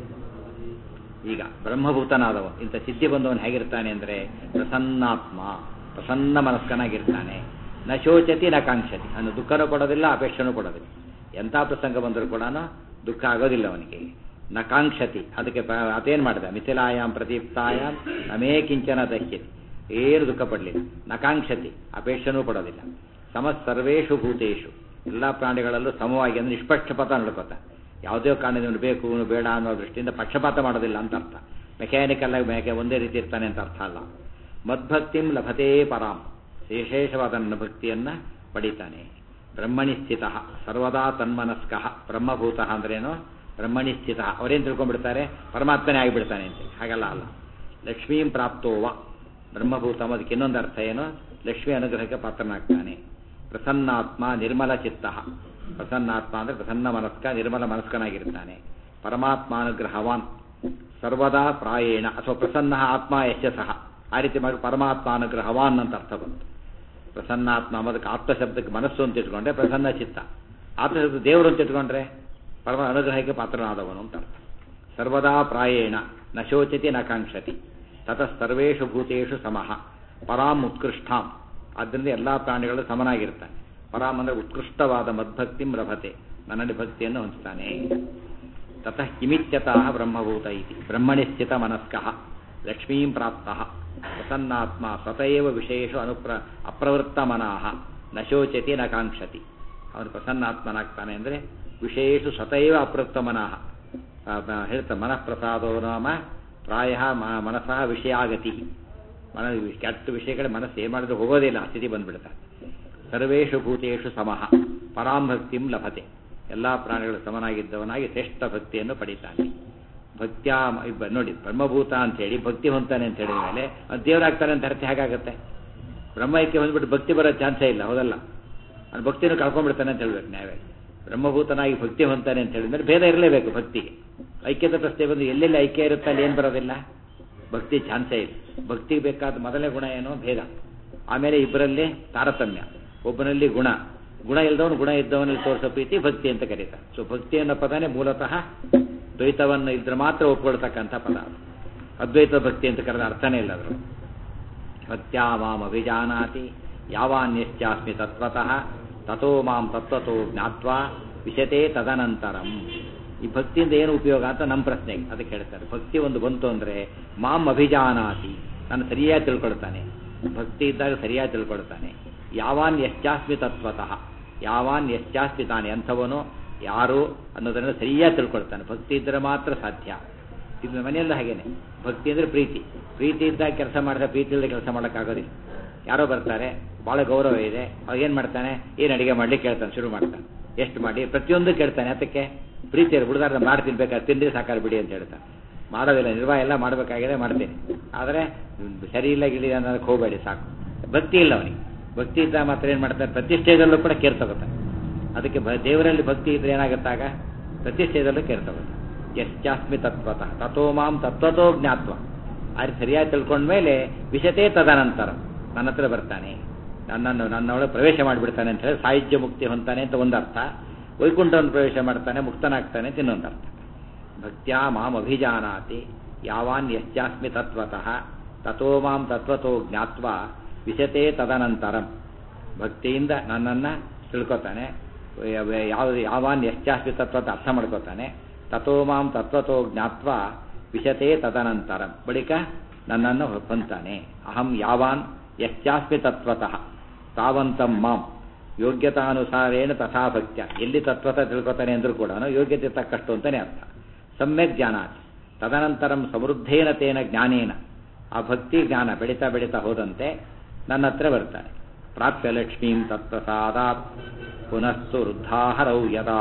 S1: ಈಗ ಬ್ರಹ್ಮಭೂತನಾದವ ಇಂಥ ಸಿದ್ಧಿ ಬಂದವನು ಹೇಗಿರ್ತಾನೆ ಅಂದರೆ ಪ್ರಸನ್ನಾತ್ಮ ಪ್ರಸನ್ನ ಮನಸ್ಕನಾಗಿರ್ತಾನೆ ನ ಶೋಚತಿ ನ ಕಾಂಕ್ಷತಿ ಅವನು ದುಃಖನೂ ಕೊಡೋದಿಲ್ಲ ಅಪೇಕ್ಷೆನೂ ಕೊಡೋದಿಲ್ಲ ಎಂಥ ಪ್ರಸಂಗ ಬಂದರೂ ಕೂಡ ದುಃಖ ಆಗೋದಿಲ್ಲ ಅವನಿಗೆ ನ ಕಾಂಕ್ಷತಿ ಅದಕ್ಕೆ ಅದೇನು ಮಾಡಿದ ಮಿಥಿಲಾಯಾಮ್ ಪ್ರದೀಪ್ತಾಯಾಮ್ ನಮೇ ಕಿಂಚನ ದಹ್ಯತಿ ಏನು ದುಃಖ ಪಡಲಿಲ್ಲ ನ ಕಾಂಕ್ಷತಿ ಅಪೇಕ್ಷೆನೂ ಪಡೋದಿಲ್ಲ ಸಮ ಸರ್ವೇಷು ಭೂತೇಶು ಎಲ್ಲ ಪ್ರಾಣಿಗಳಲ್ಲೂ ಸಮವಾಗಿ ಅಂದರೆ ನಿಷ್ಪಕ್ಷಪಾತ ನಡ್ಕೋತ ಯಾವುದೇ ಕಾರಣದಿಂದ ಬೇಕು ಇವನು ಬೇಡ ಅನ್ನೋ ದೃಷ್ಟಿಯಿಂದ ಪಕ್ಷಪಾತ ಮಾಡೋದಿಲ್ಲ ಅಂತ ಅರ್ಥ ಮೆಕ್ಯಾನಿಕಲ್ ಆಗಿ ಮೇಕೆ ಒಂದೇ ರೀತಿ ಇರ್ತಾನೆ ಅಂತ ಅರ್ಥ ಅಲ್ಲ ಮದ್ಭಕ್ತಿಂ ಲಭತೇ ಪರಾಂ ವಿಶೇಷವಾದ ನನ್ನ ಭಕ್ತಿಯನ್ನು ಪಡಿತಾನೆ ಬ್ರಹ್ಮಣಿ ಸ್ಥಿತ ಸರ್ವದಾ ತನ್ಮನಸ್ಕ ಬ್ರಹ್ಮಭೂತ ಅಂದ್ರೇನು ಬ್ರಹ್ಮಣಿ ಸ್ಥಿತ ಅವರೇನು ತಿಳ್ಕೊಂಡ್ಬಿಡ್ತಾರೆ ಪರಮಾತ್ಮನೇ ಆಗಿಬಿಡ್ತಾನೆ ಅಂತ ಹಾಗಲ್ಲ ಅಲ್ಲ ಲಕ್ಷ್ಮೀಂ ಪ್ರಾಪ್ತೋವ ಬ್ರಹ್ಮಭೂತ ಅದಕ್ಕೆ ಇನ್ನೊಂದು ಅರ್ಥ ಏನು ಲಕ್ಷ್ಮಿ ಅನುಗ್ರಹಕ್ಕೆ ಪಾತ್ರನಾಗ್ತಾನೆ ಪ್ರಸನ್ನಾತ್ಮ ನಿರ್ಮಲ ಚಿತ್ತ ಪ್ರಸನ್ನಾತ್ಮ ಅಂದರೆ ಪ್ರಸನ್ನ ಮನಸ್ಕ ನಿರ್ಮಲ ಮನಸ್ಕನಾಗಿರ್ತಾನೆ ಪರಮಾತ್ಮಾನುಗ್ರಹವಾನ್ ಸರ್ವದಾ ಪ್ರಾಯೇಣ ಅಥವಾ ಪ್ರಸನ್ನ ಆತ್ಮ ಯಶಸ್ಸಹ ಆ ರೀತಿ ಮಾಡಿ ಪರಮಾತ್ಮಾನುಗ್ರಹವಾನ್ ಅಂತ ಅರ್ಥ ಬಂತು ಪ್ರಸನ್ನಾತ್ಮ ಅದಕ್ಕೆ ಆತ್ಮ ಶಬ್ದಕ್ಕೆ ಮನಸ್ಸು ಅಂತ ಇಟ್ಕೊಂಡ್ರೆ ಪ್ರಸನ್ನ ಚಿತ್ತ ಆತ್ಮ ಶಬ್ದ ದೇವರು ಅಂತ ಇಟ್ಕೊಂಡ್ರೆ ಪರಮ ಅನುಗ್ರಹಕ್ಕೆ ಪಾತ್ರನಾದವನು ಅಂತ ಅರ್ಥ ಸರ್ವದಾ ಪ್ರಾಯೇಣ ನ ಶೋಚತಿ ನ ಕಾಂಕ್ಷತಿ ತತಃ ಸರ್ವೇಷು ಭೂತೇಷು ಸಮಃ ಪರಾಂ ಉತ್ಕೃಷ್ಟಾಂ ಆದ್ದರಿಂದ ಎಲ್ಲ ಪ್ರಾಣಿಗಳು ಸಮನಾಗಿರ್ತಾನೆ ಪರಾಮ್ ಅಂದರೆ ಉತ್ಕೃಷ್ಟವಾದ ಮದ್ಭಕ್ತಿಂ ಲಭತೆ ನನ್ನಲ್ಲಿ ಭಕ್ತಿಯನ್ನು ಹೊಂದುತ್ತಾನೆ ತತಃ ಕಿಮಿತ್ಯತಃ ಬ್ರಹ್ಮಭೂತ ಇತಿ ಬ್ರಹ್ಮಣಿ ಸ್ಥಿತ ಮನಸ್ಕಃ ಲಕ್ಷ್ಮೀಂ ಪ್ರಾಪ್ತಃ ಪ್ರಸನ್ನಾತ್ಮ ಸ್ವತಯೇವ ವಿಷಯೇಷು ಅನುಪ್ರ ಅಪ್ರವೃತ್ತ ಮನಃ ನ ಶೋಚತಿ ನ ಕಾಂಕ್ಷತಿ ಅವನು ಪ್ರಸನ್ನಾತ್ಮನಾಗ್ತಾನೆ ಅಂದರೆ ವಿಷಯೇಷು ಸ್ವತಯೇವ ಅಪ್ರವೃತ್ತ ಮನಃ ಹೇಳ್ತಾ ಮನಃಪ್ರಸಾದೋ ನಾಮ ಪ್ರಾಯ ಮನಸಃ ವಿಷಯಾಗತಿ ಮನ ಕೆಟ್ಟ ವಿಷಯಗಳ ಮನಸ್ಸು ಏನು ಮಾಡಿದ್ರು ಹೋಗೋದಿಲ್ಲ ಆ ಸ್ಥಿತಿ ಬಂದ್ಬಿಡ್ತಾರೆ ಸರ್ವೇಷು ಭೂತೇಷು ಸಮಃ ಪರಾಂ ಭಕ್ತಿಂ ಲಭತೆ ಎಲ್ಲ ಪ್ರಾಣಿಗಳು ಸಮನಾಗಿದ್ದವನಾಗಿ ಶ್ರೇಷ್ಠ ಭಕ್ತಿಯನ್ನು ಪಡಿತಾನೆ ಭಕ್ತ್ಯಾ ಇಬ್ಬ ನೋಡಿ ಬ್ರಹ್ಮಭೂತ ಅಂತೇಳಿ ಭಕ್ತಿ ಹೊಂತಾನೆ ಅಂತ ಹೇಳಿದ ಮೇಲೆ ಅದು ದೇವರಾಗ್ತಾನೆ ಅಂತ ಅರ್ಥ ಹೇಗಾಗುತ್ತೆ ಬ್ರಹ್ಮಕ್ಕೆ ಹೊಂದ್ಬಿಟ್ಟು ಭಕ್ತಿ ಬರೋ ಚಾನ್ಸೇ ಇಲ್ಲ ಹೌದಲ್ಲ ಅವ್ನು ಭಕ್ತಿನೂ ಕಳ್ಕೊಂಡ್ಬಿಡ್ತಾನೆ ಅಂತ ಹೇಳ್ಬೇಕು ನಾವೇ ಬ್ರಹ್ಮಭೂತನಾಗಿ ಭಕ್ತಿ ಹೊಂತಾನೆ ಅಂತ ಹೇಳಿದ್ರೆ ಭೇದ ಇರಲೇಬೇಕು ಭಕ್ತಿಗೆ ಐಕ್ಯತೆ ಪ್ರಶ್ನೆ ಬಂದು ಎಲ್ಲೆಲ್ಲಿ ಐಕ್ಯ ಇರುತ್ತೆ ಅಲ್ಲಿ ಏನು ಬರೋದಿಲ್ಲ ಭಕ್ತಿ ಚಾನ್ಸೇ ಇಲ್ಲ ಭಕ್ತಿಗೆ ಬೇಕಾದ ಮೊದಲನೇ ಗುಣ ಏನು ಭೇದ ಆಮೇಲೆ ಇಬ್ಬರಲ್ಲಿ ತಾರತಮ್ಯ ಒಬ್ಬನಲ್ಲಿ ಗುಣ ಗುಣ ಇಲ್ಲದವನು ಗುಣ ಇದ್ದವನಲ್ಲಿ ತೋರಿಸೋ ಪ್ರೀತಿ ಭಕ್ತಿ ಅಂತ ಕರೀತಾರೆ ಸೊ ಭಕ್ತಿ ಅನ್ನೋ ಪದನೇ ಮೂಲತಃ ದ್ವೈತವನ್ನು ಇದ್ರೆ ಮಾತ್ರ ಒಪ್ಕೊಳ್ತಕ್ಕಂಥ ಪದ ಅದ್ವೈತ ಭಕ್ತಿ ಅಂತ ಕರೆದ ಅರ್ಥನೇ ಇಲ್ಲ ಅದ್ರ ಭಕ್ತ್ಯಾ ಮಾಂ ಅಭಿಜಾನಾತಿ ಯಾವಾನ್ಯಶ್ಚಾಸ್ಮಿ ತತ್ವತಃ ತಥೋ ಮಾಂ ತತ್ವತೋ ಜ್ಞಾತ್ವಾ ವಿಶತೆ ತದನಂತರಂ ಈ ಭಕ್ತಿಯಿಂದ ಏನು ಉಪಯೋಗ ಅಂತ ನಮ್ಮ ಪ್ರಶ್ನೆಗೆ ಅದಕ್ಕೆ ಹೇಳ್ತಾರೆ ಭಕ್ತಿ ಒಂದು ಬಂತು ಅಂದರೆ ಮಾಂ ಅಭಿಜಾನಾತಿ ನಾನು ಸರಿಯಾಗಿ ತಿಳ್ಕೊಳ್ತಾನೆ ಭಕ್ತಿ ಇದ್ದಾಗ ಸರಿಯಾಗಿ ತಿಳ್ಕೊಳ್ತಾನೆ ಯಾವಾನ್ ಎಷ್ಟಾಸ್ಮಿ ತತ್ವತಃ ಯಾವಾನ್ ಎಷ್ಟಾಸ್ಮಿ ತಾನೆ ಅಂಥವನು ಯಾರು ಅನ್ನೋದನ್ನು ಸರಿಯಾಗಿ ತಿಳ್ಕೊಳ್ತಾನೆ ಭಕ್ತಿ ಇದ್ದರೆ ಮಾತ್ರ ಸಾಧ್ಯ ಇದು ಮನೆಯಲ್ಲ ಹಾಗೇನೆ ಭಕ್ತಿ ಅಂದರೆ ಪ್ರೀತಿ ಪ್ರೀತಿ ಇದ್ದಾಗ ಕೆಲಸ ಮಾಡಿದ್ರೆ ಪ್ರೀತಿ ಇಲ್ಲದೆ ಕೆಲಸ ಮಾಡೋಕ್ಕಾಗೋದಿಲ್ಲ ಯಾರೋ ಬರ್ತಾರೆ ಭಾಳ ಗೌರವ ಇದೆ ಅವಾಗ ಏನು ಮಾಡ್ತಾನೆ ಏನು ಅಡಿಗೆ ಮಾಡ್ಲಿಕ್ಕೆ ಕೇಳ್ತಾನೆ ಶುರು ಮಾಡ್ತಾನೆ ಎಷ್ಟು ಮಾಡಿ ಪ್ರತಿಯೊಂದು ಕೇಳ್ತಾನೆ ಅದಕ್ಕೆ ಪ್ರೀತಿ ಇರೋ ಹುಡುಗಾರ ಮಾಡಿ ತಿನ್ಬೇಕಾದ್ರೆ ತಿಂಡಿ ಸಾಕಾರ ಬಿಡಿ ಅಂತ ಹೇಳ್ತಾನೆ ಮಾಡೋದಿಲ್ಲ ನಿರ್ವಾಹ ಎಲ್ಲ ಮಾಡಬೇಕಾಗಿದೆ ಮಾಡ್ತೀನಿ ಆದರೆ ಸರಿ ಇಲ್ಲ ಗಿಳಿ ಅನ್ನೋದಕ್ಕೆ ಹೋಗಬೇಡಿ ಸಾಕು ಭಕ್ತಿ ಇಲ್ಲ ಅವನಿಗೆ ಭಕ್ತಿ ಇದ್ದಾಗ ಮಾತ್ರ ಏನು ಮಾಡ್ತಾರೆ ಪ್ರತಿಷ್ಠೆಯದಲ್ಲೂ ಕೂಡ ಕೇರ್ ತಗೋತಾನೆ ಅದಕ್ಕೆ ಭ ದೇವರಲ್ಲಿ ಭಕ್ತಿ ಇದ್ರೆ ಏನಾಗುತ್ತಾಗ ಪ್ರತಿಷ್ಠೆಯದಲ್ಲೂ ಕೇರ್ ತಗೋತಾನೆ ಯಶ್ಚಾಸ್ಮಿ ತತ್ವತಃ ತಥೋ ಮಾಂ ತತ್ವತೋ ಜ್ಞಾತ್ವ ಅದು ಸರಿಯಾಗಿ ತಿಳ್ಕೊಂಡ್ಮೇಲೆ ವಿಷತೆ ತದನಂತರ ನನ್ನ ಹತ್ರ ಬರ್ತಾನೆ ನನ್ನನ್ನು ನನ್ನೊಳಗೆ ಪ್ರವೇಶ ಮಾಡಿಬಿಡ್ತಾನೆ ಅಂತ ಹೇಳಿ ಸಾಹಿತ್ಯ ಮುಕ್ತಿ ಹೊಂತಾನೆ ಅಂತ ಒಂದು ಅರ್ಥ ವೈಕುಂಠವನ್ನು ಪ್ರವೇಶ ಮಾಡ್ತಾನೆ ಮುಕ್ತನಾಗ್ತಾನೆ ಅಂತ ಇನ್ನೊಂದು ಅರ್ಥ ಭಕ್ತ್ಯಾ ಮಾಂ ಅಭಿಜಾನಾತಿ ಯಾವಾನ್ ಯಶ್ಚಾಸ್ಮಿ ತತ್ವತಃ ತಥೋ ಮಾಂ ತತ್ವತೋ ಜ್ಞಾತ್ವ ವಿಶತೆ ತದನಂತರಂ ಭಕ್ತಿಯಿಂದ ನನ್ನನ್ನು ತಿಳ್ಕೊತಾನೆ ಯಾವ ಯಾವಾನ್ ಯಶ್ಚಾಸ್ಮಿ ತತ್ವತ ಅರ್ಥ ಮಾಡ್ಕೋತಾನೆ ತಥೋ ಮಾಂ ತತ್ವತೋ ಜ್ಞಾತ್ವ ವಿಶತೆ ತದನಂತರಂ ಬಳಿಕ ನನ್ನನ್ನು ಹೊಂತಾನೆ ಅಹಂ ಯಾವಾನ್ ಯಶ್ಚಾಸ್ಮಿ ತತ್ವತಃ ತಾವಂತಂ ಮಾಂ ಯೋಗ್ಯತಾನುಸಾರೇಣ ತಥಾ ಭಕ್ತ್ಯ ಎಲ್ಲಿ ತತ್ವತ ತಿಳ್ಕೊತಾನೆ ಅಂದ್ರೂ ಕೂಡ ಯೋಗ್ಯತೆ ತಕ್ಕಷ್ಟು ಅಂತಾನೆ ಅರ್ಥ ಸಮ್ಯಕ್ ಜ್ಞಾನಾತ್ ತದನಂತರಂ ಸಮೃದ್ಧೇನ ತೇನ ಜ್ಞಾನೇನ ಆ ಭಕ್ತಿ ಜ್ಞಾನ ಬೆಳೀತಾ ಬೆಳೀತಾ ಹೋದಂತೆ ನನ್ನ ಹತ್ರ ಬರ್ತಾನೆ ಪ್ರಾಪ್ಯ ಲಕ್ಷ್ಮೀಂ ತತ್ಪ್ರಸಾದಾತ್ ಪುನಸ್ತು ವೃದ್ಧಾಹರೌ ಯದಾ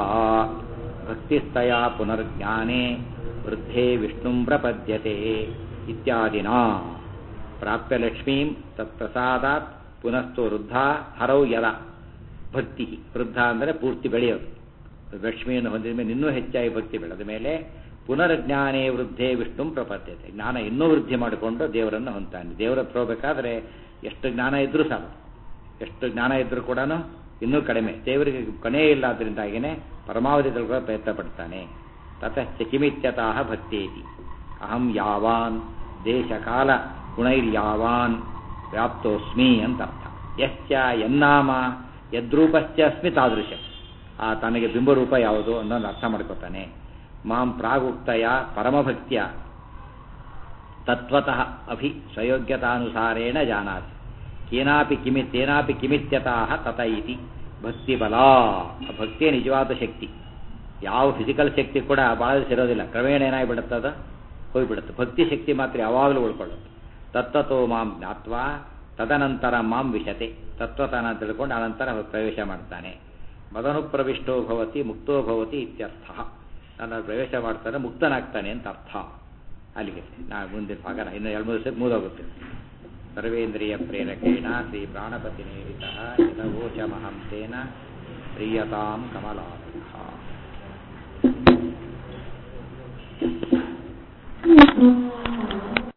S1: ಭಕ್ತಿಸ್ತಯ ಪುನರ್ಜ್ಞಾನೇ ವೃದ್ಧೇ ವಿಷ್ಣುಂ ಪ್ರಪದ್ಯತೆ ಇತ್ಯಾದಿನಾ ಪ್ರಾಪ್ಯ ಲಕ್ಷ್ಮೀಂ ತತ್ಪ್ರಸಾದಾತ್ ಪುನಸ್ತು ವೃದ್ಧ ಹರೌ ಯದ ಭಕ್ತಿ ವೃದ್ಧ ಅಂದರೆ ಪೂರ್ತಿ ಬೆಳೆಯೋದು ಲಕ್ಷ್ಮಿಯನ್ನು ಹೊಂದಿದ ಮೇಲೆ ಇನ್ನೂ ಹೆಚ್ಚಾಗಿ ಭಕ್ತಿ ಬೆಳೆದ ಮೇಲೆ ಪುನರ್ಜ್ಞಾನೇ ವೃದ್ಧೇ ವಿಷ್ಣು ಪ್ರಪದ್ಯತೆ ಜ್ಞಾನ ಇನ್ನೂ ವೃದ್ಧಿ ಮಾಡಿಕೊಂಡು ದೇವರನ್ನು ಹೊಂತಾನೆ ದೇವರ ಹತ್ರ ಹೋಗಬೇಕಾದ್ರೆ ಎಷ್ಟು ಜ್ಞಾನ ಇದ್ರೂ ಸಾಕು ಎಷ್ಟು ಜ್ಞಾನ ಇದ್ರೂ ಕೂಡ ಇನ್ನೂ ಕಡಿಮೆ ದೇವರಿಗೆ ಕೊನೆ ಇಲ್ಲ ಅದರಿಂದಾಗಿಯೇ ಪರಮಾವಧಿ ತಿಳ್ಕೊಳ್ಳೋ ಪ್ರಯತ್ನ ಪಡ್ತಾನೆ ತತಶ್ಚ ಕಿಮಿತ್ಯತಃ ಭಕ್ತೇತಿ ಅಹಂ ಯಾವಾನ್ ದೇಶಕಾಲ ಗುಣೈರ್ಯಾವಾನ್ ವ್ಯಾಪ್ತೋಸ್ಮಿ ಅಂತ ಅರ್ಥ ಯಶ್ಚ ಯನ್ನಾಮ ಯದ್ರೂಪಶ್ಚ ಅಸ್ಮಿ ತಾದೃಶ ಆ ತನಗೆ ಬಿಂಬರೂಪ ಯಾವುದು ಅನ್ನೋದು ಅರ್ಥ ಮಾಡ್ಕೋತಾನೆ ಮಾಂ ಪ್ರಾಗುಕ್ತಯ ಪರಮಭಕ್ತಿಯ ತತ್ವತಃ ಅಭಿ ಸ್ವಯೋಗ್ಯತಾನುಸಾರೇಣ ಜಾನಾತಿ ಕೇನಾಪಿ ಕಿಮಿ ತೇನಾಪಿ ಕಿಮಿತ್ಯತಃ ತತ ಇತಿ ಭಕ್ತಿಬಲ ಭಕ್ತಿಯೇ ನಿಜವಾದ ಶಕ್ತಿ ಯಾವ ಫಿಸಿಕಲ್ ಶಕ್ತಿ ಕೂಡ ಭಾಳ ಸಿರೋದಿಲ್ಲ ಕ್ರಮೇಣ ಏನಾಗಿಬಿಡುತ್ತದ ಹೋಗ್ಬಿಡುತ್ತೆ ಭಕ್ತಿ ಶಕ್ತಿ ಮಾತ್ರ ಯಾವಾಗಲೂ ಉಳ್ಕೊಳ್ಳುತ್ತೆ ತತ್ವತೋ ಮಾಂ ಜ್ಞಾತ್ವಾ ತದನಂತರ ಮಾಂ ವಿಶತೆ ತತ್ವತನ ತಿಳ್ಕೊಂಡು ಅನಂತರ ಪ್ರವೇಶ ಮಾಡ್ತಾನೆ ಮದನುಪ್ರವಿಷ್ಟೋ ಭವತಿ ಮುಕ್ತೋ ಭವತಿ ಇತ್ಯರ್ಥ ನಾನು ಪ್ರವೇಶ ಮಾಡ್ತಾನೆ ಮುಕ್ತನಾಗ್ತಾನೆ ಅಂತ ಅರ್ಥ ಅಲ್ಲಿಗೆ ನಾ ಮುಂದಿನ ಭಾಗ ಇನ್ನು ಎರಡು ಮೂರು ದಿವಸ ಮೂದೋಗುತ್ತೆ ಸರ್ವೇಂದ್ರಿಯ ಪ್ರೇರಕೇಣ ಶ್ರೀ ಪ್ರಾಣಪತಿ ನೇರಿತ ಯದವೋಚಮಹಂಸೇನ ಪ್ರಿಯತಾಂ ಕಮಲಾಭ
S2: Thank you.